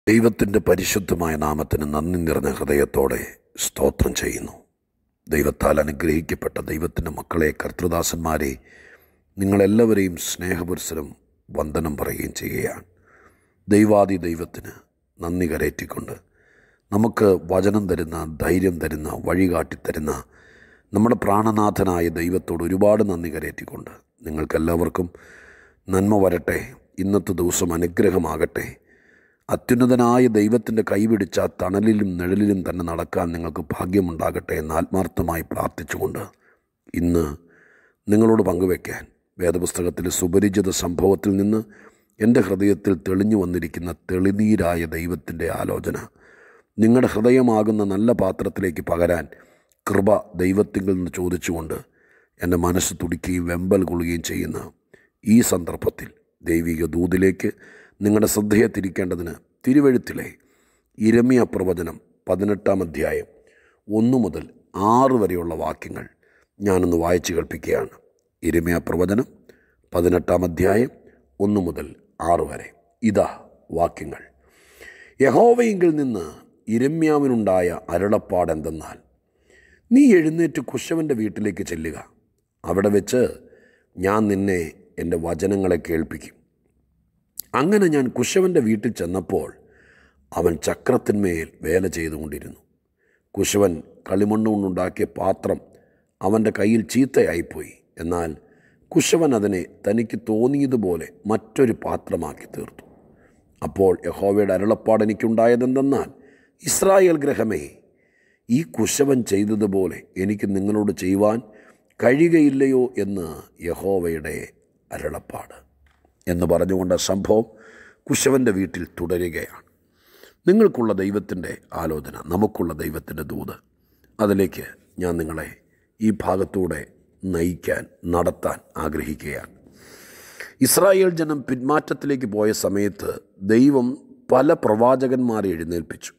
ദൈവത്തിൻ്റെ പരിശുദ്ധമായ നാമത്തിന് നന്ദി നിറഞ്ഞ ഹൃദയത്തോടെ സ്തോത്രം ചെയ്യുന്നു ദൈവത്താൽ അനുഗ്രഹിക്കപ്പെട്ട ദൈവത്തിൻ്റെ മക്കളെ കർത്തൃദാസന്മാരെ നിങ്ങളെല്ലാവരെയും സ്നേഹപുരസരം വന്ദനം പറയുകയും ചെയ്യുകയാണ് ദൈവാദി ദൈവത്തിന് നന്ദി കരയറ്റിക്കൊണ്ട് നമുക്ക് വചനം തരുന്ന ധൈര്യം തരുന്ന വഴികാട്ടി തരുന്ന നമ്മുടെ പ്രാണനാഥനായ ദൈവത്തോട് ഒരുപാട് നന്ദി കരയറ്റിക്കൊണ്ട് നിങ്ങൾക്കെല്ലാവർക്കും നന്മ വരട്ടെ ഇന്നത്തെ ദിവസം അനുഗ്രഹമാകട്ടെ അത്യുന്നതനായ ദൈവത്തിൻ്റെ കൈപിടിച്ച ആ തണലിലും നിഴലിലും തന്നെ നടക്കാൻ നിങ്ങൾക്ക് ഭാഗ്യമുണ്ടാകട്ടെ എന്ന് ആത്മാർത്ഥമായി പ്രാർത്ഥിച്ചുകൊണ്ട് ഇന്ന് നിങ്ങളോട് പങ്കുവയ്ക്കാൻ വേദപുസ്തകത്തിലെ സുപരിചിത സംഭവത്തിൽ നിന്ന് എൻ്റെ ഹൃദയത്തിൽ തെളിഞ്ഞു വന്നിരിക്കുന്ന തെളിനീരായ ദൈവത്തിൻ്റെ ആലോചന നിങ്ങളുടെ ഹൃദയമാകുന്ന നല്ല പാത്രത്തിലേക്ക് പകരാൻ കൃപ ദൈവത്തിങ്കിൽ നിന്ന് ചോദിച്ചുകൊണ്ട് എൻ്റെ മനസ്സ് തുടിക്കുകയും വെമ്പൽ കൊള്ളുകയും ചെയ്യുന്ന ഈ സന്ദർഭത്തിൽ ദൈവിക ദൂതിലേക്ക് നിങ്ങളുടെ ശ്രദ്ധയെ തിരിക്കേണ്ടതിന് തിരുവഴുത്തിലെ ഇരമിയ പ്രവചനം പതിനെട്ടാം അധ്യായം ഒന്നു മുതൽ ആറ് വരെയുള്ള വാക്യങ്ങൾ ഞാനൊന്ന് വായിച്ചു കേൾപ്പിക്കുകയാണ് ഇരമിയ പ്രവചനം പതിനെട്ടാം അധ്യായം ഒന്നു മുതൽ ആറ് വരെ ഇതാ വാക്യങ്ങൾ യഹോവയെങ്കിൽ നിന്ന് ഇരമ്യാവിനുണ്ടായ അരുളപ്പാടെന്തെന്നാൽ നീ എഴുന്നേറ്റ് കുശവൻ്റെ വീട്ടിലേക്ക് ചെല്ലുക അവിടെ വെച്ച് ഞാൻ നിന്നെ എൻ്റെ വചനങ്ങളെ കേൾപ്പിക്കും അങ്ങനെ ഞാൻ കുശവൻ്റെ വീട്ടിൽ ചെന്നപ്പോൾ അവൻ ചക്രത്തിന്മേൽ വേല ചെയ്തുകൊണ്ടിരുന്നു കുശവൻ കളിമണ്ണ് കൊണ്ടുണ്ടാക്കിയ പാത്രം അവൻ്റെ കയ്യിൽ ചീത്തയായിപ്പോയി എന്നാൽ കുശവൻ അതിനെ തനിക്ക് തോന്നിയതുപോലെ മറ്റൊരു പാത്രമാക്കി തീർത്തു അപ്പോൾ യഹോവയുടെ അരുളപ്പാട് എനിക്കുണ്ടായതെന്തെന്നാൽ ഇസ്രായേൽ ഗ്രഹമേ ഈ കുശവൻ ചെയ്തതുപോലെ എനിക്ക് നിങ്ങളോട് ചെയ്യുവാൻ കഴിയുകയില്ലയോ എന്ന് യഹോവയുടെ അരുളപ്പാട് എന്ന് പറഞ്ഞുകൊണ്ട് സംഭവം കുശവൻ്റെ വീട്ടിൽ തുടരുകയാണ് നിങ്ങൾക്കുള്ള ദൈവത്തിൻ്റെ ആലോചന നമുക്കുള്ള ദൈവത്തിൻ്റെ ദൂത് അതിലേക്ക് ഞാൻ നിങ്ങളെ ഈ ഭാഗത്തൂടെ നയിക്കാൻ നടത്താൻ ആഗ്രഹിക്കുകയാണ് ഇസ്രായേൽ ജനം പിന്മാറ്റത്തിലേക്ക് പോയ സമയത്ത് ദൈവം പല പ്രവാചകന്മാരെ എഴുന്നേൽപ്പിച്ചു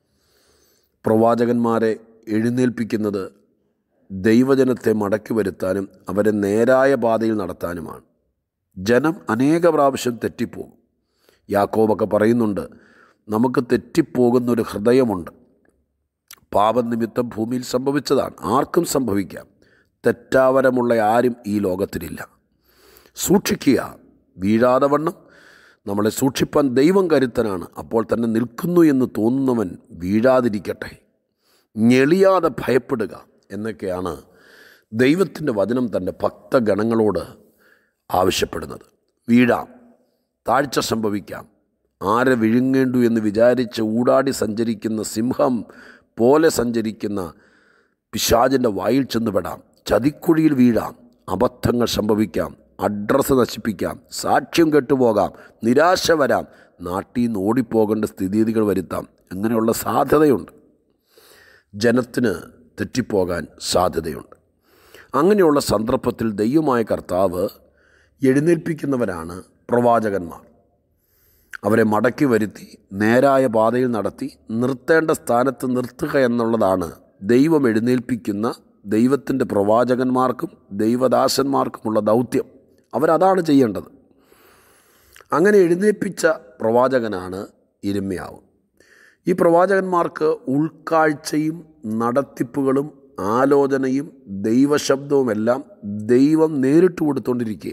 പ്രവാചകന്മാരെ എഴുന്നേൽപ്പിക്കുന്നത് ദൈവജനത്തെ മടക്കി വരുത്താനും അവരെ നേരായ പാതയിൽ നടത്താനുമാണ് ജനം അനേക പ്രാവശ്യം തെറ്റിപ്പോകും യാക്കോബൊക്കെ പറയുന്നുണ്ട് നമുക്ക് തെറ്റിപ്പോകുന്നൊരു ഹൃദയമുണ്ട് പാപനിമിത്തം ഭൂമിയിൽ സംഭവിച്ചതാണ് ആർക്കും സംഭവിക്കാം തെറ്റാവരമുള്ള ആരും ഈ ലോകത്തിലില്ല സൂക്ഷിക്കുക വീഴാതെ വണ്ണം നമ്മളെ സൂക്ഷിപ്പാൻ ദൈവം കരുത്തനാണ് അപ്പോൾ തന്നെ നിൽക്കുന്നു എന്ന് തോന്നുന്നവൻ വീഴാതിരിക്കട്ടെ ഞെളിയാതെ ഭയപ്പെടുക എന്നൊക്കെയാണ് ദൈവത്തിൻ്റെ വചനം തൻ്റെ ഭക്തഗണങ്ങളോട് ആവശ്യപ്പെടുന്നത് വീഴാം താഴ്ച സംഭവിക്കാം ആരെ വിഴുങ്ങേണ്ടു എന്ന് വിചാരിച്ച് ഊടാടി സഞ്ചരിക്കുന്ന സിംഹം പോലെ സഞ്ചരിക്കുന്ന പിശാചിൻ്റെ വായിൽ ചെന്ന് പെടാം ചതിക്കുഴിയിൽ വീഴാം അബദ്ധങ്ങൾ സംഭവിക്കാം അഡ്രസ്സ് നശിപ്പിക്കാം സാക്ഷ്യം കെട്ടുപോകാം നിരാശ വരാം നാട്ടിൽ നിന്ന് ഓടിപ്പോകേണ്ട സ്ഥിതിഗതികൾ വരുത്താം അങ്ങനെയുള്ള സാധ്യതയുണ്ട് ജനത്തിന് തെറ്റിപ്പോകാൻ സാധ്യതയുണ്ട് അങ്ങനെയുള്ള സന്ദർഭത്തിൽ ദൈവമായ കർത്താവ് എഴുന്നേൽപ്പിക്കുന്നവരാണ് പ്രവാചകന്മാർ അവരെ മടക്കി വരുത്തി നേരായ പാതയിൽ നടത്തി നിർത്തേണ്ട സ്ഥാനത്ത് നിർത്തുക എന്നുള്ളതാണ് ദൈവം എഴുന്നേൽപ്പിക്കുന്ന ദൈവത്തിൻ്റെ പ്രവാചകന്മാർക്കും ദൈവദാസന്മാർക്കുമുള്ള ദൗത്യം അവരതാണ് ചെയ്യേണ്ടത് അങ്ങനെ എഴുന്നേൽപ്പിച്ച പ്രവാചകനാണ് ഇരമ്യാവ് ഈ പ്രവാചകന്മാർക്ക് ഉൾക്കാഴ്ചയും നടത്തിപ്പുകളും ആലോചനയും ദൈവശബ്ദവുമെല്ലാം ദൈവം നേരിട്ട് കൊടുത്തുകൊണ്ടിരിക്കുക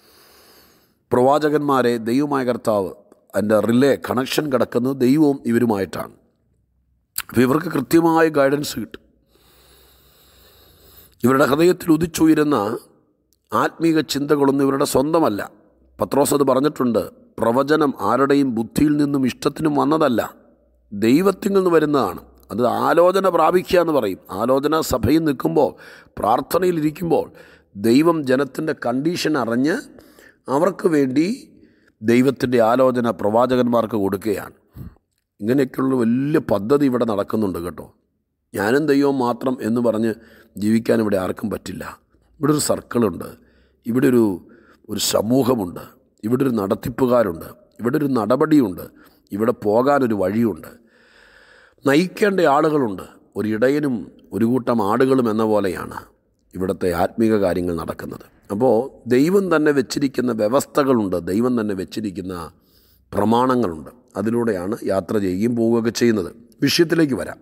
പ്രവാചകന്മാരെ ദൈവമായ കർത്താവ് അതിൻ്റെ റിലേ കണക്ഷൻ കിടക്കുന്നത് ദൈവവും ഇവരുമായിട്ടാണ് അപ്പോൾ ഇവർക്ക് കൃത്യമായ ഗൈഡൻസ് കിട്ടും ഇവരുടെ ഹൃദയത്തിൽ ഉദിച്ചുയരുന്ന ആത്മീക ചിന്തകളൊന്നും ഇവരുടെ സ്വന്തമല്ല പത്രോസ് അത് പറഞ്ഞിട്ടുണ്ട് പ്രവചനം ആരുടെയും ബുദ്ധിയിൽ നിന്നും ഇഷ്ടത്തിനും വന്നതല്ല ദൈവത്തിൽ നിന്ന് വരുന്നതാണ് അത് ആലോചന പ്രാപിക്കുക എന്ന് പറയും ആലോചന സഭയിൽ നിൽക്കുമ്പോൾ പ്രാർത്ഥനയിലിരിക്കുമ്പോൾ ദൈവം ജനത്തിൻ്റെ കണ്ടീഷൻ അറിഞ്ഞ് അവർക്ക് വേണ്ടി ദൈവത്തിൻ്റെ ആലോചന പ്രവാചകന്മാർക്ക് കൊടുക്കുകയാണ് ഇങ്ങനെയൊക്കെയുള്ള വലിയ പദ്ധതി ഇവിടെ നടക്കുന്നുണ്ട് കേട്ടോ ഞാനും ദൈവം മാത്രം എന്ന് പറഞ്ഞ് ജീവിക്കാൻ ഇവിടെ ആർക്കും പറ്റില്ല ഇവിടെ ഒരു സർക്കിളുണ്ട് ഇവിടെ ഒരു ഒരു സമൂഹമുണ്ട് ഇവിടെ ഒരു നടത്തിപ്പുകാരുണ്ട് ഇവിടെ ഒരു നടപടിയുണ്ട് ഇവിടെ പോകാനൊരു വഴിയുണ്ട് നയിക്കേണ്ട ആളുകളുണ്ട് ഒരു ഇടയനും ഒരു കൂട്ടം ആടുകളും എന്ന പോലെയാണ് ഇവിടുത്തെ ആത്മീക കാര്യങ്ങൾ നടക്കുന്നത് അപ്പോൾ ദൈവം തന്നെ വെച്ചിരിക്കുന്ന വ്യവസ്ഥകളുണ്ട് ദൈവം തന്നെ വെച്ചിരിക്കുന്ന പ്രമാണങ്ങളുണ്ട് അതിലൂടെയാണ് യാത്ര ചെയ്യുകയും പോവുകയൊക്കെ ചെയ്യുന്നത് വിഷയത്തിലേക്ക് വരാം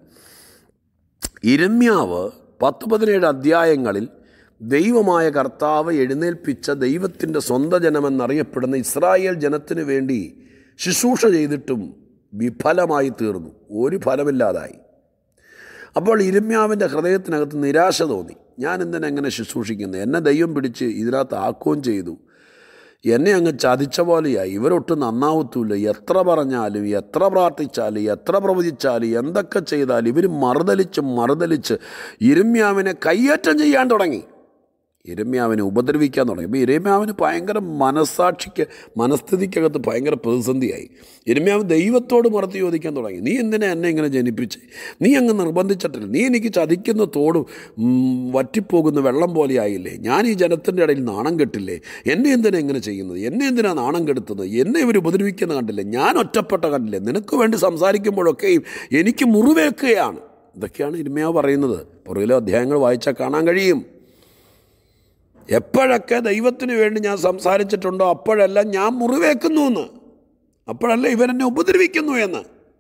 ഇരമ്യാവ് പത്ത് പതിനേഴ് അധ്യായങ്ങളിൽ ദൈവമായ കർത്താവ് എഴുന്നേൽപ്പിച്ച ദൈവത്തിൻ്റെ സ്വന്തം ജനമെന്നറിയപ്പെടുന്ന ഇസ്രായേൽ ജനത്തിനു വേണ്ടി ശുശ്രൂഷ ചെയ്തിട്ടും വിഫലമായി തീർന്നു ഒരു ഫലമില്ലാതായി അപ്പോൾ ഇരമ്യാവിൻ്റെ ഹൃദയത്തിനകത്ത് നിരാശ തോന്നി ഞാൻ എന്തിനെങ്ങനെ ശുശ്രൂഷിക്കുന്നു എന്നെ ദൈവം പിടിച്ച് ഇതിനകത്ത് ആക്കുകയും ചെയ്തു എന്നെ അങ്ങ് ചതിച്ച പോലെയായി ഇവരൊട്ടും നന്നാവത്തുമില്ല എത്ര പറഞ്ഞാലും എത്ര പ്രാർത്ഥിച്ചാലും എത്ര പ്രവചിച്ചാലും എന്തൊക്കെ ചെയ്താലും ഇവർ മറുതലിച്ച് മറുതലിച്ച് ഇരമ്യാവിനെ കയ്യേറ്റം ചെയ്യാൻ തുടങ്ങി ഇരമ്യാവിനെ ഉപദ്രവിക്കാൻ തുടങ്ങി അപ്പോൾ ഇരമ്യാവിന് ഭയങ്കര മനസ്സാക്ഷിക്ക് മനസ്ഥിതിക്കകത്ത് ഭയങ്കര പ്രതിസന്ധിയായി ഇരമ്യാവ് ദൈവത്തോട് പുറത്ത് ചോദിക്കാൻ തുടങ്ങി നീ എന്തിനാ എന്നെ ഇങ്ങനെ ജനിപ്പിച്ച് നീ അങ്ങ് നിർബന്ധിച്ചിട്ടില്ല നീ എനിക്ക് ചതിക്കുന്ന തോടും ഉം, വറ്റിപ്പോകുന്ന വെള്ളം പോലെ ആയില്ലേ ഞാൻ ഈ ജനത്തിൻ്റെ ഇടയിൽ നാണം കെട്ടില്ലേ എന്നെ എന്തിനാ ഇങ്ങനെ ചെയ്യുന്നത് എന്നെ എന്തിനാ നാണം കെടുത്തുന്നത് എന്നെ ഇവർ ഉപദ്രവിക്കുന്ന കണ്ടില്ലേ ഞാൻ ഒറ്റപ്പെട്ട കണ്ടില്ലേ നിനക്ക് വേണ്ടി സംസാരിക്കുമ്പോഴൊക്കെയും എനിക്ക് മുറിവേൽക്കുകയാണ് ഇതൊക്കെയാണ് ഇരമ്യാവ് പറയുന്നത് പുറകിലെ അധ്യായങ്ങൾ വായിച്ചാൽ കാണാൻ കഴിയും എപ്പോഴൊക്കെ ദൈവത്തിന് വേണ്ടി ഞാൻ സംസാരിച്ചിട്ടുണ്ടോ അപ്പോഴെല്ലാം ഞാൻ മുറിവേക്കുന്നു എന്ന് അപ്പോഴല്ല ഇവരെന്നെ ഉപദ്രവിക്കുന്നു എന്ന്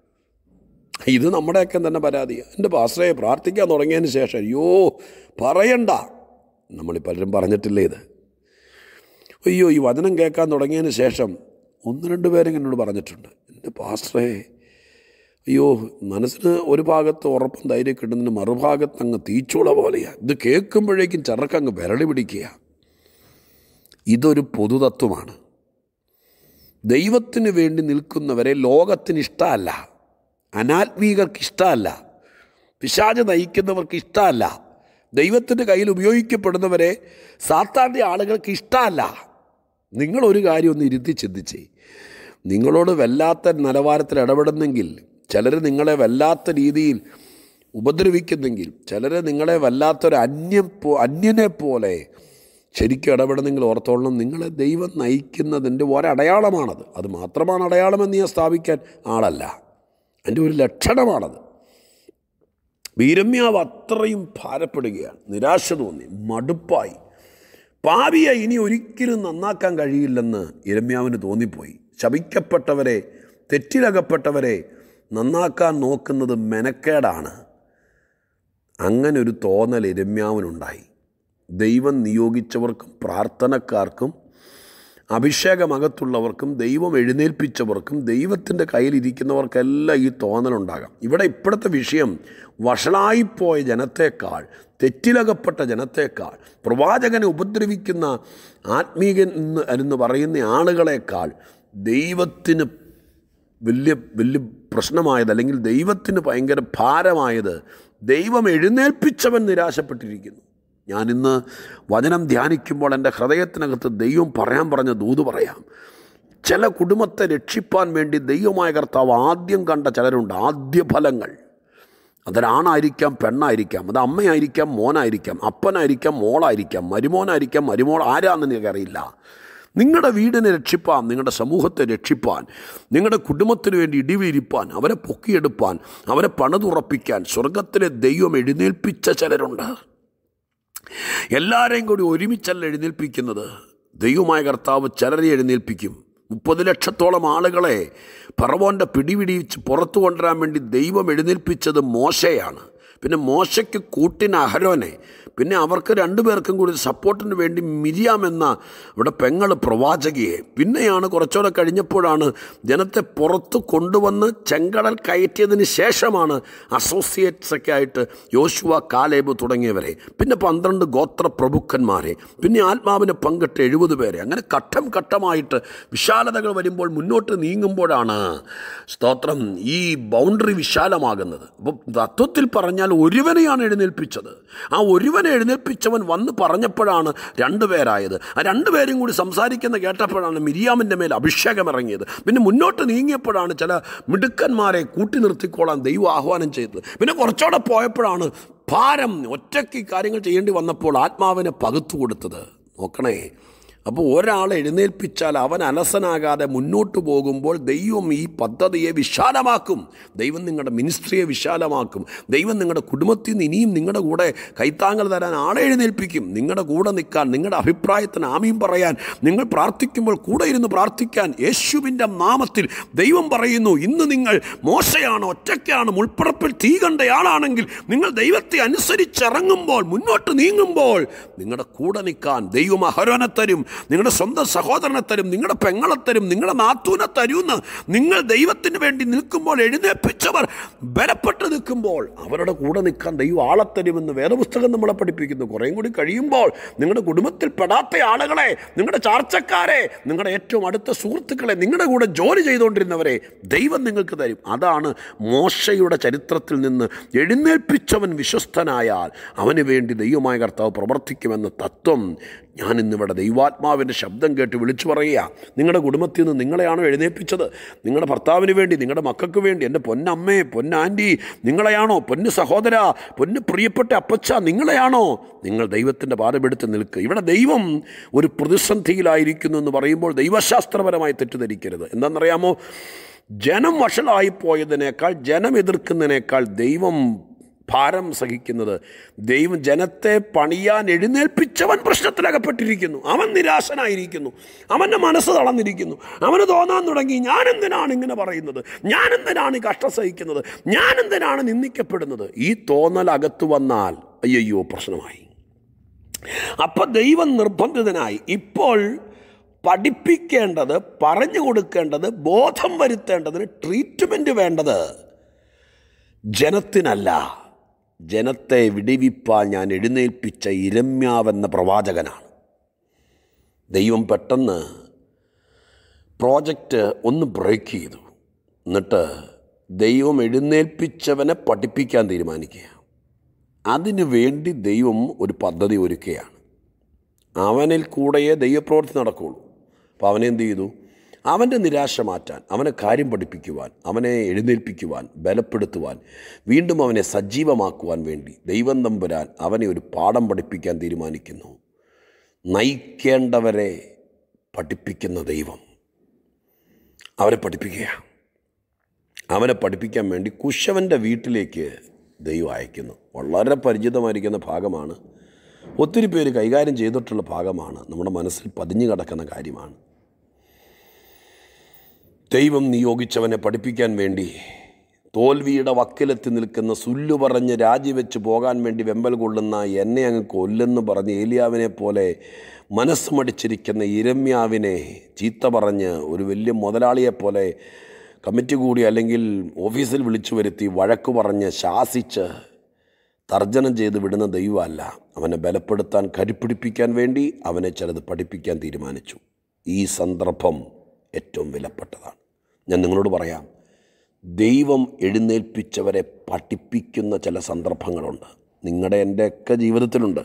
ഇത് നമ്മുടെയൊക്കെ തന്നെ പരാതിയാണ് എൻ്റെ പാസ്റ്ററെ പ്രാർത്ഥിക്കാൻ തുടങ്ങിയതിന് ശേഷം അയ്യോ പറയണ്ട നമ്മൾ പലരും പറഞ്ഞിട്ടില്ലേ ഇത് അയ്യോ ഈ വചനം കേൾക്കാൻ തുടങ്ങിയതിന് ശേഷം ഒന്ന് രണ്ട് പേരും എന്നോട് പറഞ്ഞിട്ടുണ്ട് എൻ്റെ പാസ്റ്ററെ അയ്യോ മനസ്സിന് ഒരു ഭാഗത്ത് ഉറപ്പും ധൈര്യം കിട്ടുന്നതിന് മറുഭാഗത്ത് അങ്ങ് തീച്ചൂള പോലെയാണ് ഇത് കേൾക്കുമ്പോഴേക്കും ചിറക്കങ്ങ് വിരളി പിടിക്കുക ഇതൊരു പൊതുതത്വമാണ് ദൈവത്തിന് വേണ്ടി നിൽക്കുന്നവരെ ലോകത്തിന് ഇഷ്ടമല്ല അനാത്മീകർക്ക് ഇഷ്ടമല്ല പിശാച് നയിക്കുന്നവർക്ക് ഇഷ്ടമല്ല ദൈവത്തിൻ്റെ കയ്യിൽ ഉപയോഗിക്കപ്പെടുന്നവരെ സാത്താൻ്റെ ആളുകൾക്ക് ഇഷ്ടമല്ല നിങ്ങളൊരു കാര്യം ഒന്ന് ഇരുത്തി ചിന്തിച്ചേ നിങ്ങളോട് വല്ലാത്ത നിലവാരത്തിൽ ഇടപെടുന്നെങ്കിൽ ചിലർ നിങ്ങളെ വല്ലാത്ത രീതിയിൽ ഉപദ്രവിക്കുന്നെങ്കിൽ ചിലർ നിങ്ങളെ വല്ലാത്തൊരു അന്യം പോ അന്യനെ പോലെ ശരിക്കും ഇടപെടുന്നെങ്കിൽ ഓർത്തോളണം നിങ്ങളെ ദൈവം നയിക്കുന്നതിൻ്റെ ഒരടയാളമാണത് അത് മാത്രമാണ് അടയാളമെന്ന് ഞാൻ സ്ഥാപിക്കാൻ ആളല്ല അതിൻ്റെ ഒരു ലക്ഷണമാണത് വീരമ്യാവ് അത്രയും ഭാരപ്പെടുകയാണ് നിരാശ തോന്നി മടുപ്പായി പാപിയെ ഇനി ഒരിക്കലും നന്നാക്കാൻ കഴിയില്ലെന്ന് ഇരമ്യാവിന് തോന്നിപ്പോയി ശപിക്കപ്പെട്ടവരെ തെറ്റിലകപ്പെട്ടവരെ നന്നാക്കാൻ നോക്കുന്നത് മെനക്കേടാണ് അങ്ങനെ ഒരു തോന്നൽ ഇരമ്യാവിനുണ്ടായി ദൈവം നിയോഗിച്ചവർക്കും പ്രാർത്ഥനക്കാർക്കും അഭിഷേകമകത്തുള്ളവർക്കും ദൈവം എഴുന്നേൽപ്പിച്ചവർക്കും ദൈവത്തിൻ്റെ കയ്യിലിരിക്കുന്നവർക്കെല്ലാം ഈ തോന്നലുണ്ടാകാം ഇവിടെ ഇപ്പോഴത്തെ വിഷയം വഷളായിപ്പോയ ജനത്തേക്കാൾ തെറ്റിലകപ്പെട്ട ജനത്തേക്കാൾ പ്രവാചകനെ ഉപദ്രവിക്കുന്ന ആത്മീകൻ എന്ന് എന്ന് പറയുന്ന ആളുകളെക്കാൾ ദൈവത്തിന് വലിയ വലിയ പ്രശ്നമായത് അല്ലെങ്കിൽ ദൈവത്തിന് ഭയങ്കര ഭാരമായത് ദൈവം എഴുന്നേൽപ്പിച്ചവൻ നിരാശപ്പെട്ടിരിക്കുന്നു ഞാനിന്ന് വചനം ധ്യാനിക്കുമ്പോൾ എൻ്റെ ഹൃദയത്തിനകത്ത് ദൈവം പറയാൻ പറഞ്ഞ ദൂത് പറയാം ചില കുടുംബത്തെ രക്ഷിപ്പാൻ വേണ്ടി ദൈവമായ കർത്താവ് ആദ്യം കണ്ട ചിലരുണ്ട് ആദ്യ ഫലങ്ങൾ അതൊരാണായിരിക്കാം പെണ്ണായിരിക്കാം അത് അമ്മയായിരിക്കാം മോനായിരിക്കാം അപ്പനായിരിക്കാം മോളായിരിക്കാം മരുമോനായിരിക്കാം മരുമോൾ ആരാന്ന് എനിക്കറിയില്ല നിങ്ങളുടെ വീടിനെ രക്ഷിപ്പാൻ നിങ്ങളുടെ സമൂഹത്തെ രക്ഷിപ്പാൻ നിങ്ങളുടെ കുടുംബത്തിന് വേണ്ടി ഇടിവിരിപ്പാൻ അവരെ പൊക്കിയെടുപ്പാൻ അവരെ പണിതുറപ്പിക്കാൻ സ്വർഗത്തിലെ ദൈവം എഴുന്നേൽപ്പിച്ച ചിലരുണ്ട് എല്ലാവരെയും കൂടി ഒരുമിച്ചല്ല എഴുന്നേൽപ്പിക്കുന്നത് ദൈവമായ കർത്താവ് ചിലരെ എഴുന്നേൽപ്പിക്കും മുപ്പത് ലക്ഷത്തോളം ആളുകളെ പറവോൻ്റെ പിടിപിടിച്ച് പുറത്തു കൊണ്ടുവരാൻ വേണ്ടി ദൈവം എഴുന്നേൽപ്പിച്ചത് മോശയാണ് പിന്നെ മോശയ്ക്ക് കൂട്ടിന് അഹരോനെ പിന്നെ അവർക്ക് രണ്ടുപേർക്കും കൂടി സപ്പോർട്ടിന് വേണ്ടി മിരിയാം എന്ന ഇവിടെ പെങ്ങൾ പ്രവാചകിയെ പിന്നെയാണ് കുറച്ചുകൂടെ കഴിഞ്ഞപ്പോഴാണ് ജനത്തെ പുറത്ത് കൊണ്ടുവന്ന് ചെങ്കടൽ കയറ്റിയതിന് ശേഷമാണ് അസോസിയേറ്റ്സ് ഒക്കെ ആയിട്ട് യോശുവ കാലേബ് തുടങ്ങിയവരെ പിന്നെ പന്ത്രണ്ട് ഗോത്ര പ്രഭുക്കന്മാരെ പിന്നെ ആത്മാവിനെ പങ്കിട്ട് എഴുപത് പേരെ അങ്ങനെ ഘട്ടം ഘട്ടമായിട്ട് വിശാലതകൾ വരുമ്പോൾ മുന്നോട്ട് നീങ്ങുമ്പോഴാണ് സ്തോത്രം ഈ ബൗണ്ടറി വിശാലമാകുന്നത് അപ്പം തത്വത്തിൽ പറഞ്ഞാൽ ഒരുവനെയാണ് എഴുന്നേൽപ്പിച്ചത് ആ ഒരുവനെ എഴുന്നേൽപ്പിച്ചവൻ വന്ന് പറഞ്ഞപ്പോഴാണ് രണ്ടുപേരായത് ആ രണ്ടുപേരും കൂടി സംസാരിക്കുന്ന കേട്ടപ്പോഴാണ് മിരിയാമിൻ്റെ മേൽ അഭിഷേകം ഇറങ്ങിയത് പിന്നെ മുന്നോട്ട് നീങ്ങിയപ്പോഴാണ് ചില മിടുക്കന്മാരെ കൂട്ടി നിർത്തിക്കോളാൻ ദൈവം ആഹ്വാനം ചെയ്തത് പിന്നെ കുറച്ചുകൂടെ പോയപ്പോഴാണ് ഭാരം ഒറ്റയ്ക്ക് ഈ കാര്യങ്ങൾ ചെയ്യേണ്ടി വന്നപ്പോൾ ആത്മാവിനെ പകുത്തു കൊടുത്തത് നോക്കണേ അപ്പോൾ ഒരാളെ എഴുന്നേൽപ്പിച്ചാൽ അവൻ അലസനാകാതെ മുന്നോട്ട് പോകുമ്പോൾ ദൈവം ഈ പദ്ധതിയെ വിശാലമാക്കും ദൈവം നിങ്ങളുടെ മിനിസ്ട്രിയെ വിശാലമാക്കും ദൈവം നിങ്ങളുടെ കുടുംബത്തിൽ നിന്ന് ഇനിയും നിങ്ങളുടെ കൂടെ കൈത്താങ്ങൽ തരാൻ ആളെ എഴുന്നേൽപ്പിക്കും നിങ്ങളുടെ കൂടെ നിൽക്കാൻ നിങ്ങളുടെ അഭിപ്രായത്തിന് ആമീൻ പറയാൻ നിങ്ങൾ പ്രാർത്ഥിക്കുമ്പോൾ കൂടെ ഇരുന്ന് പ്രാർത്ഥിക്കാൻ യേശുവിൻ്റെ നാമത്തിൽ ദൈവം പറയുന്നു ഇന്ന് നിങ്ങൾ മോശയാണ് ഒറ്റയ്ക്കാണ് മുൾപ്പുറപ്പിൽ തീ കണ്ടയാളാണെങ്കിൽ നിങ്ങൾ ദൈവത്തെ അനുസരിച്ചിറങ്ങുമ്പോൾ മുന്നോട്ട് നീങ്ങുമ്പോൾ നിങ്ങളുടെ കൂടെ നിൽക്കാൻ ദൈവം അഹരോനെ തരും നിങ്ങളുടെ സ്വന്തം സഹോദരനെ തരും നിങ്ങളുടെ പെങ്ങളെ തരും നിങ്ങളുടെ നാത്തൂനെ തരുമെന്ന് നിങ്ങൾ ദൈവത്തിന് വേണ്ടി നിൽക്കുമ്പോൾ എഴുന്നേൽപ്പിച്ചവർ ബലപ്പെട്ട് നിൽക്കുമ്പോൾ അവരുടെ കൂടെ നിൽക്കാൻ ദൈവം ആളെ തരുമെന്ന് വേദപുസ്തകം നമ്മളെ പഠിപ്പിക്കുന്നു കുറേയും കൂടി കഴിയുമ്പോൾ നിങ്ങളുടെ കുടുംബത്തിൽ പെടാത്ത ആളുകളെ നിങ്ങളുടെ ചാർച്ചക്കാരെ നിങ്ങളുടെ ഏറ്റവും അടുത്ത സുഹൃത്തുക്കളെ നിങ്ങളുടെ കൂടെ ജോലി ചെയ്തുകൊണ്ടിരുന്നവരെ ദൈവം നിങ്ങൾക്ക് തരും അതാണ് മോശയുടെ ചരിത്രത്തിൽ നിന്ന് എഴുന്നേൽപ്പിച്ചവൻ വിശ്വസ്തനായാൽ അവന് വേണ്ടി ദൈവമായ കർത്താവ് പ്രവർത്തിക്കുമെന്ന തത്വം ഞാൻ ഇന്നിവിടെ ദൈവാത്മാവിൻ്റെ ശബ്ദം കേട്ട് വിളിച്ചു പറയുക നിങ്ങളുടെ കുടുംബത്തിൽ നിന്ന് നിങ്ങളെയാണോ എഴുന്നേൽപ്പിച്ചത് നിങ്ങളുടെ ഭർത്താവിന് വേണ്ടി നിങ്ങളുടെ മക്കൾക്ക് വേണ്ടി എൻ്റെ പൊന്നമ്മേ പൊന്നാൻറ്റി നിങ്ങളെയാണോ പൊന്ന് സഹോദര പൊന്ന് പ്രിയപ്പെട്ട അപ്പച്ച നിങ്ങളെയാണോ നിങ്ങൾ ദൈവത്തിൻ്റെ പാതമെടുത്ത് നിൽക്കുക ഇവിടെ ദൈവം ഒരു പ്രതിസന്ധിയിലായിരിക്കുന്നു എന്ന് പറയുമ്പോൾ ദൈവശാസ്ത്രപരമായി തെറ്റിദ്ധരിക്കരുത് എന്താണെന്നറിയാമോ ജനം വഷളായി പോയതിനേക്കാൾ ജനം എതിർക്കുന്നതിനേക്കാൾ ദൈവം ഭാരം സഹിക്കുന്നത് ദൈവം ജനത്തെ പണിയാൻ എഴുന്നേൽപ്പിച്ചവൻ പ്രശ്നത്തിലകപ്പെട്ടിരിക്കുന്നു അവൻ നിരാശനായിരിക്കുന്നു അവൻ്റെ മനസ്സ് തളർന്നിരിക്കുന്നു അവന് തോന്നാൻ തുടങ്ങി ഞാൻ എന്തിനാണ് ഇങ്ങനെ പറയുന്നത് ഞാൻ എന്തിനാണ് ഈ കഷ്ടം സഹിക്കുന്നത് ഞാൻ എന്തിനാണ് നിന്ദിക്കപ്പെടുന്നത് ഈ തോന്നൽ അകത്ത് വന്നാൽ അയ്യോ പ്രശ്നമായി അപ്പം ദൈവം നിർബന്ധിതനായി ഇപ്പോൾ പഠിപ്പിക്കേണ്ടത് പറഞ്ഞു കൊടുക്കേണ്ടത് ബോധം വരുത്തേണ്ടതിന് ട്രീറ്റ്മെൻറ്റ് വേണ്ടത് ജനത്തിനല്ല ജനത്തെ വിടിവിപ്പാൻ ഞാൻ എഴുന്നേൽപ്പിച്ച ഇരമ്യാവെന്ന പ്രവാചകനാണ് ദൈവം പെട്ടെന്ന് പ്രോജക്റ്റ് ഒന്ന് ബ്രേക്ക് ചെയ്തു എന്നിട്ട് ദൈവം എഴുന്നേൽപ്പിച്ചവനെ പഠിപ്പിക്കാൻ തീരുമാനിക്കുക അതിനു വേണ്ടി ദൈവം ഒരു പദ്ധതി ഒരുക്കുകയാണ് അവനിൽ കൂടെയേ ദൈവപ്രവൃത്തി നടക്കുകയുള്ളൂ അപ്പോൾ അവനെ എന്ത് ചെയ്തു അവൻ്റെ നിരാശ മാറ്റാൻ അവനെ കാര്യം പഠിപ്പിക്കുവാൻ അവനെ എഴുന്നേൽപ്പിക്കുവാൻ ബലപ്പെടുത്തുവാൻ വീണ്ടും അവനെ സജീവമാക്കുവാൻ വേണ്ടി ദൈവം തമ്പുരാൻ അവനെ ഒരു പാഠം പഠിപ്പിക്കാൻ തീരുമാനിക്കുന്നു നയിക്കേണ്ടവരെ പഠിപ്പിക്കുന്ന ദൈവം അവരെ പഠിപ്പിക്കുകയാണ് അവനെ പഠിപ്പിക്കാൻ വേണ്ടി കുശവൻ്റെ വീട്ടിലേക്ക് ദൈവം അയക്കുന്നു വളരെ പരിചിതമായിരിക്കുന്ന ഭാഗമാണ് ഒത്തിരി പേര് കൈകാര്യം ചെയ്തിട്ടുള്ള ഭാഗമാണ് നമ്മുടെ മനസ്സിൽ പതിഞ്ഞു കിടക്കുന്ന കാര്യമാണ് ദൈവം നിയോഗിച്ചവനെ പഠിപ്പിക്കാൻ വേണ്ടി തോൽവിയുടെ വക്കിലെത്തി നിൽക്കുന്ന സുല്ലു പറഞ്ഞ് രാജിവെച്ച് പോകാൻ വേണ്ടി വെമ്പൽ കൊള്ളുന്ന എന്നെ അങ്ങ് കൊല്ലെന്ന് പറഞ്ഞ് ഏലിയാവിനെ പോലെ മനസ്സ് മടിച്ചിരിക്കുന്ന ഇരമ്യാവിനെ ചീത്ത പറഞ്ഞ് ഒരു വലിയ മുതലാളിയെപ്പോലെ കമ്മിറ്റി കൂടി അല്ലെങ്കിൽ ഓഫീസിൽ വിളിച്ചു വരുത്തി വഴക്ക് പറഞ്ഞ് ശാസിച്ച് തർജ്ജനം ചെയ്ത് വിടുന്ന ദൈവമല്ല അവനെ ബലപ്പെടുത്താൻ കരുപ്പിടിപ്പിക്കാൻ വേണ്ടി അവനെ ചിലത് പഠിപ്പിക്കാൻ തീരുമാനിച്ചു ഈ സന്ദർഭം ഏറ്റവും വിലപ്പെട്ടതാണ് ഞാൻ നിങ്ങളോട് പറയാം ദൈവം എഴുന്നേൽപ്പിച്ചവരെ പഠിപ്പിക്കുന്ന ചില സന്ദർഭങ്ങളുണ്ട് നിങ്ങളുടെ എൻ്റെയൊക്കെ ജീവിതത്തിലുണ്ട്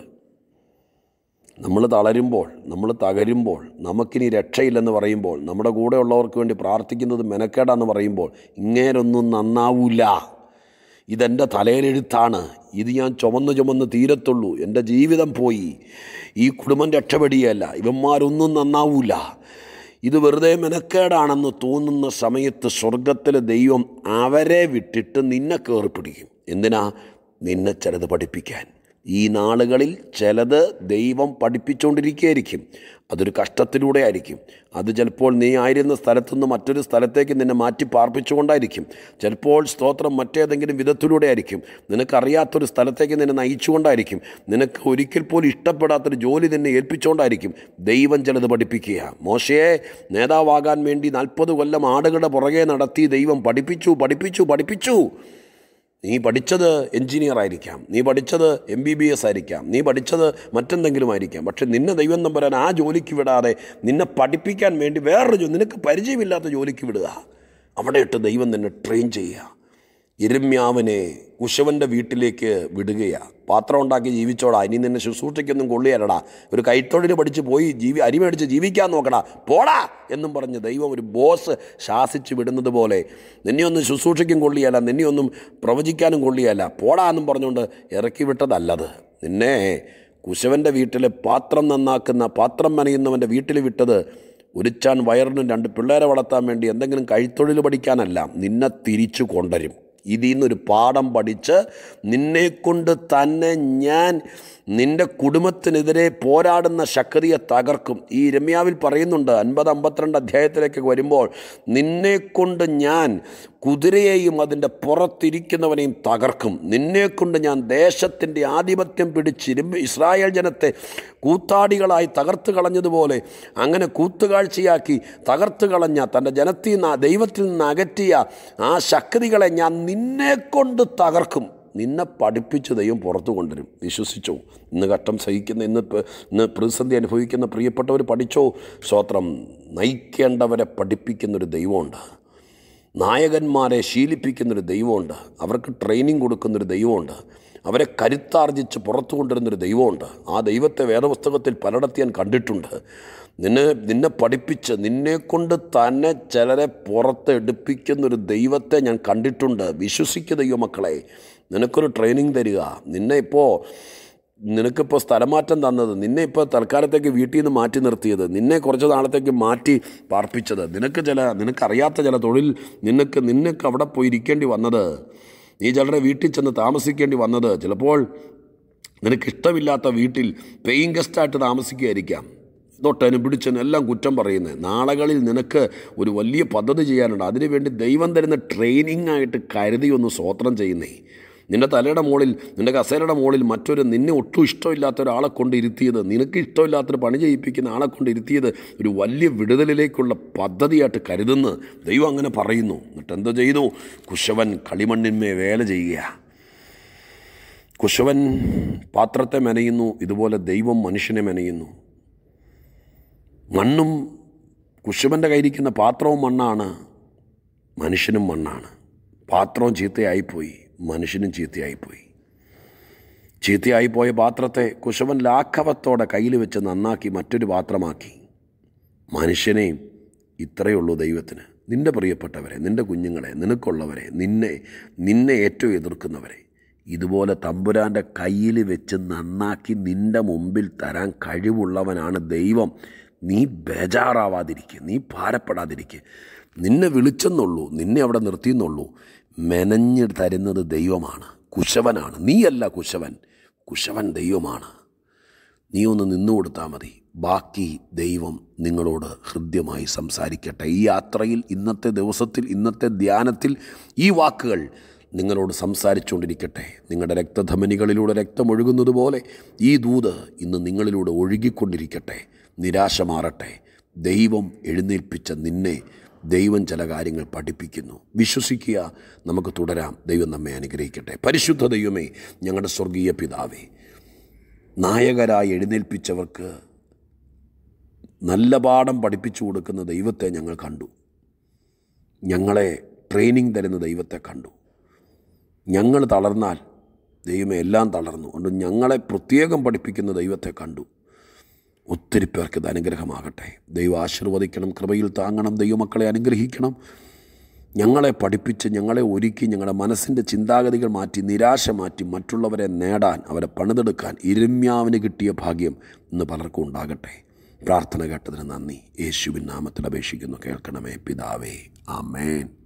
നമ്മൾ തളരുമ്പോൾ നമ്മൾ തകരുമ്പോൾ നമുക്കിനി രക്ഷയില്ലെന്ന് പറയുമ്പോൾ നമ്മുടെ കൂടെ ഉള്ളവർക്ക് വേണ്ടി പ്രാർത്ഥിക്കുന്നത് മെനക്കേടാന്ന് പറയുമ്പോൾ ഇങ്ങേരൊന്നും നന്നാവൂല ഇതെൻ്റെ തലയിലെഴുത്താണ് ഇത് ഞാൻ ചുമന്ന് ചുമന്ന് തീരത്തുള്ളൂ എൻ്റെ ജീവിതം പോയി ഈ കുടുംബം രക്ഷപ്പെടിയല്ല ഇവന്മാരൊന്നും നന്നാവൂല ഇത് വെറുതെ മെനക്കേടാണെന്ന് തോന്നുന്ന സമയത്ത് സ്വർഗത്തിലെ ദൈവം അവരെ വിട്ടിട്ട് നിന്നെ കയറി പിടിക്കും എന്തിനാ നിന്നെ ചിലത് പഠിപ്പിക്കാൻ ഈ നാളുകളിൽ ചിലത് ദൈവം പഠിപ്പിച്ചുകൊണ്ടിരിക്കുകയായിരിക്കും അതൊരു കഷ്ടത്തിലൂടെ ആയിരിക്കും അത് ചിലപ്പോൾ നീ ആയിരുന്ന സ്ഥലത്തുനിന്ന് മറ്റൊരു സ്ഥലത്തേക്ക് നിന്നെ മാറ്റി പാർപ്പിച്ചുകൊണ്ടായിരിക്കും ചിലപ്പോൾ സ്തോത്രം മറ്റേതെങ്കിലും വിധത്തിലൂടെ ആയിരിക്കും നിനക്കറിയാത്തൊരു സ്ഥലത്തേക്ക് നിന്നെ നയിച്ചുകൊണ്ടായിരിക്കും നിനക്ക് ഒരിക്കൽ പോലും ഇഷ്ടപ്പെടാത്തൊരു ജോലി നിന്നെ ഏൽപ്പിച്ചുകൊണ്ടായിരിക്കും ദൈവം ചിലത് പഠിപ്പിക്കുക മോശയെ നേതാവാകാൻ വേണ്ടി നാൽപ്പത് കൊല്ലം ആടുകളുടെ പുറകെ നടത്തി ദൈവം പഠിപ്പിച്ചു പഠിപ്പിച്ചു പഠിപ്പിച്ചു നീ പഠിച്ചത് എഞ്ചിനീയർ ആയിരിക്കാം നീ പഠിച്ചത് എം ബി ബി എസ് ആയിരിക്കാം നീ പഠിച്ചത് മറ്റെന്തെങ്കിലും ആയിരിക്കാം പക്ഷെ നിന്നെ ദൈവം നമ്പരാൻ ആ ജോലിക്ക് വിടാതെ നിന്നെ പഠിപ്പിക്കാൻ വേണ്ടി വേറൊരു ജോലി നിനക്ക് പരിചയമില്ലാത്ത ജോലിക്ക് വിടുക അവിടെ ഇട്ട് ദൈവം നിന്നെ ട്രെയിൻ ചെയ്യുക ഇരമ്യാവിനെ കുശവൻ്റെ വീട്ടിലേക്ക് വിടുകയാണ് പാത്രം ഉണ്ടാക്കി ജീവിച്ചോടാ ഇനി നിന്നെ ശുശ്രൂഷയ്ക്കൊന്നും കൊള്ളിയല്ലടാ ഒരു കൈത്തൊഴിൽ പഠിച്ച് പോയി ജീവി അരി മേടിച്ച് ജീവിക്കാൻ നോക്കടാ പോടാ എന്നും പറഞ്ഞ് ദൈവം ഒരു ബോസ് ശാസിച്ച് വിടുന്നത് പോലെ നിന്നെയൊന്നും ശുശ്രൂഷയ്ക്കും കൊള്ളിയല്ല നിന്നെയൊന്നും പ്രവചിക്കാനും കൊള്ളിയല്ല പോടാ എന്നും പറഞ്ഞുകൊണ്ട് ഇറക്കി വിട്ടതല്ലത് നിന്നെ കുശവൻ്റെ വീട്ടിൽ പാത്രം നന്നാക്കുന്ന പാത്രം മനയുന്നവൻ്റെ വീട്ടിൽ വിട്ടത് ഒരുച്ചാൻ വയറിനും രണ്ട് പിള്ളേരെ വളർത്താൻ വേണ്ടി എന്തെങ്കിലും കൈത്തൊഴിൽ പഠിക്കാനല്ല നിന്നെ തിരിച്ചു കൊണ്ടുവരും ഇതിൽ നിന്നൊരു പാഠം പഠിച്ച് നിന്നെക്കൊണ്ട് തന്നെ ഞാൻ നിന്റെ കുടുംബത്തിനെതിരെ പോരാടുന്ന ശക്തിയെ തകർക്കും ഈ രമ്യാവിൽ പറയുന്നുണ്ട് അൻപത് അമ്പത്തിരണ്ട് അധ്യായത്തിലേക്ക് വരുമ്പോൾ നിന്നെക്കൊണ്ട് ഞാൻ കുതിരയെയും അതിൻ്റെ പുറത്തിരിക്കുന്നവനെയും തകർക്കും നിന്നെക്കൊണ്ട് ഞാൻ ദേശത്തിൻ്റെ ആധിപത്യം പിടിച്ചിരുമ്പ് ഇസ്രായേൽ ജനത്തെ കൂത്താടികളായി തകർത്ത് കളഞ്ഞതുപോലെ അങ്ങനെ കൂത്തുകാഴ്ചയാക്കി തകർത്ത് കളഞ്ഞ തൻ്റെ ജനത്തിൽ നിന്ന് ദൈവത്തിൽ നിന്ന് അകറ്റിയ ആ ശക്തികളെ ഞാൻ നിന്നെക്കൊണ്ട് തകർക്കും നിന്നെ പഠിപ്പിച്ച് ദൈവം പുറത്തു കൊണ്ടുവരും വിശ്വസിച്ചോ ഇന്ന് ഘട്ടം സഹിക്കുന്ന ഇന്ന് പ- ഇന്ന് പ്രതിസന്ധി അനുഭവിക്കുന്ന പ്രിയപ്പെട്ടവർ പഠിച്ചോ സ്തോത്രം നയിക്കേണ്ടവരെ പഠിപ്പിക്കുന്നൊരു ദൈവമുണ്ട് നായകന്മാരെ ശീലിപ്പിക്കുന്നൊരു ദൈവമുണ്ട് അവർക്ക് ട്രെയിനിങ് കൊടുക്കുന്നൊരു ദൈവമുണ്ട് അവരെ കരുത്താർജിച്ച് പുറത്തു കൊണ്ടുവരുന്നൊരു ദൈവമുണ്ട് ആ ദൈവത്തെ വേദപുസ്തകത്തിൽ പലയിടത്ത് ഞാൻ കണ്ടിട്ടുണ്ട് നിന്നെ നിന്നെ പഠിപ്പിച്ച് നിന്നെക്കൊണ്ട് തന്നെ ചിലരെ പുറത്ത് എടുപ്പിക്കുന്നൊരു ദൈവത്തെ ഞാൻ കണ്ടിട്ടുണ്ട് വിശ്വസിക്കുക ദൈവമക്കളെ നിനക്കൊരു ട്രെയിനിങ് തരിക നിന്നെ ഇപ്പോൾ നിനക്കിപ്പോൾ സ്ഥലമാറ്റം തന്നത് നിന്നെ ഇപ്പോൾ തൽക്കാലത്തേക്ക് വീട്ടിൽ നിന്ന് മാറ്റി നിർത്തിയത് നിന്നെ കുറച്ച് നാളത്തേക്ക് മാറ്റി പാർപ്പിച്ചത് നിനക്ക് ചില നിനക്കറിയാത്ത ചില തൊഴിൽ നിനക്ക് നിനക്ക് അവിടെ പോയി ഇരിക്കേണ്ടി വന്നത് നീ ചിലരുടെ വീട്ടിൽ ചെന്ന് താമസിക്കേണ്ടി വന്നത് ചിലപ്പോൾ നിനക്കിഷ്ടമില്ലാത്ത വീട്ടിൽ പെയിങ് ഗസ്റ്റായിട്ട് താമസിക്കുകയായിരിക്കാം തൊട്ടനും പിടിച്ചനും എല്ലാം കുറ്റം പറയുന്നത് നാളുകളിൽ നിനക്ക് ഒരു വലിയ പദ്ധതി ചെയ്യാനുണ്ട് അതിനുവേണ്ടി ദൈവം തരുന്ന ട്രെയിനിങ് ആയിട്ട് കരുതി ഒന്ന് സ്വോത്രം ചെയ്യുന്നേ നിൻ്റെ തലയുടെ മുകളിൽ നിൻ്റെ കസേരയുടെ മുകളിൽ മറ്റൊരു നിന്നെ ഒട്ടും ഇഷ്ടമില്ലാത്ത ഒരാളെ കൊണ്ട് ഇരുത്തിയത് നിനക്ക് ഇഷ്ടമില്ലാത്തൊരു പണി ചെയ്യിപ്പിക്കുന്ന ആളെ കൊണ്ട് ഇരുത്തിയത് ഒരു വലിയ വിടുതലിലേക്കുള്ള പദ്ധതിയായിട്ട് കരുതുന്നു ദൈവം അങ്ങനെ പറയുന്നു എന്നിട്ട് എന്ത് ചെയ്തു കുശവൻ കളിമണ്ണിന്മേ വേല ചെയ്യുക കുശവൻ പാത്രത്തെ മെനയുന്നു ഇതുപോലെ ദൈവം മനുഷ്യനെ മെനയുന്നു മണ്ണും കുശവൻ്റെ കയ്യിരിക്കുന്ന പാത്രവും മണ്ണാണ് മനുഷ്യനും മണ്ണാണ് പാത്രവും ചീത്തയായിപ്പോയി മനുഷ്യനും ചീത്തയായിപ്പോയി ചീത്തയായിപ്പോയ പാത്രത്തെ കുശവൻ ലാഘവത്തോടെ കയ്യിൽ വെച്ച് നന്നാക്കി മറ്റൊരു പാത്രമാക്കി മനുഷ്യനെയും ഇത്രയേ ഉള്ളൂ ദൈവത്തിന് നിൻ്റെ പ്രിയപ്പെട്ടവരെ നിൻ്റെ കുഞ്ഞുങ്ങളെ നിനക്കുള്ളവരെ നിന്നെ നിന്നെ ഏറ്റവും എതിർക്കുന്നവരെ ഇതുപോലെ തമ്പുരാൻ്റെ കയ്യിൽ വെച്ച് നന്നാക്കി നിൻ്റെ മുമ്പിൽ തരാൻ കഴിവുള്ളവനാണ് ദൈവം നീ ബേജാറാവാതിരിക്കുക നീ ഭാരപ്പെടാതിരിക്കുക നിന്നെ വിളിച്ചെന്നുള്ളൂ നിന്നെ അവിടെ നിർത്തിയെന്നുള്ളൂ മെനഞ്ഞ് തരുന്നത് ദൈവമാണ് കുശവനാണ് നീയല്ല കുശവൻ കുശവൻ ദൈവമാണ് നീ ഒന്ന് നിന്നു കൊടുത്താൽ മതി ബാക്കി ദൈവം നിങ്ങളോട് ഹൃദ്യമായി സംസാരിക്കട്ടെ ഈ യാത്രയിൽ ഇന്നത്തെ ദിവസത്തിൽ ഇന്നത്തെ ധ്യാനത്തിൽ ഈ വാക്കുകൾ നിങ്ങളോട് സംസാരിച്ചുകൊണ്ടിരിക്കട്ടെ നിങ്ങളുടെ രക്തധമനികളിലൂടെ രക്തമൊഴുകുന്നത് പോലെ ഈ ദൂത് ഇന്ന് നിങ്ങളിലൂടെ ഒഴുകിക്കൊണ്ടിരിക്കട്ടെ നിരാശ മാറട്ടെ ദൈവം എഴുന്നേൽപ്പിച്ച നിന്നെ ദൈവം ചില കാര്യങ്ങൾ പഠിപ്പിക്കുന്നു വിശ്വസിക്കുക നമുക്ക് തുടരാം ദൈവം നമ്മെ അനുഗ്രഹിക്കട്ടെ പരിശുദ്ധ ദൈവമേ ഞങ്ങളുടെ സ്വർഗീയ പിതാവേ നായകരായി എഴുന്നേൽപ്പിച്ചവർക്ക് നല്ല പാഠം പഠിപ്പിച്ചു കൊടുക്കുന്ന ദൈവത്തെ ഞങ്ങൾ കണ്ടു ഞങ്ങളെ ട്രെയിനിങ് തരുന്ന ദൈവത്തെ കണ്ടു ഞങ്ങൾ തളർന്നാൽ ദൈവമേ എല്ലാം തളർന്നു അതുകൊണ്ട് ഞങ്ങളെ പ്രത്യേകം പഠിപ്പിക്കുന്ന ദൈവത്തെ കണ്ടു ഒത്തിരി പേർക്ക് ഇത് അനുഗ്രഹമാകട്ടെ ദൈവം ആശീർവദിക്കണം കൃപയിൽ താങ്ങണം ദൈവമക്കളെ അനുഗ്രഹിക്കണം ഞങ്ങളെ പഠിപ്പിച്ച് ഞങ്ങളെ ഒരുക്കി ഞങ്ങളുടെ മനസ്സിൻ്റെ ചിന്താഗതികൾ മാറ്റി നിരാശ മാറ്റി മറ്റുള്ളവരെ നേടാൻ അവരെ പണിതെടുക്കാൻ ഇരുമ്യാവിന് കിട്ടിയ ഭാഗ്യം ഇന്ന് പലർക്കും ഉണ്ടാകട്ടെ പ്രാർത്ഥന കേട്ടതിന് നന്ദി യേശുവിൻ നാമത്തിൽ അപേക്ഷിക്കുന്നു കേൾക്കണമേ പിതാവേ ആമേൻ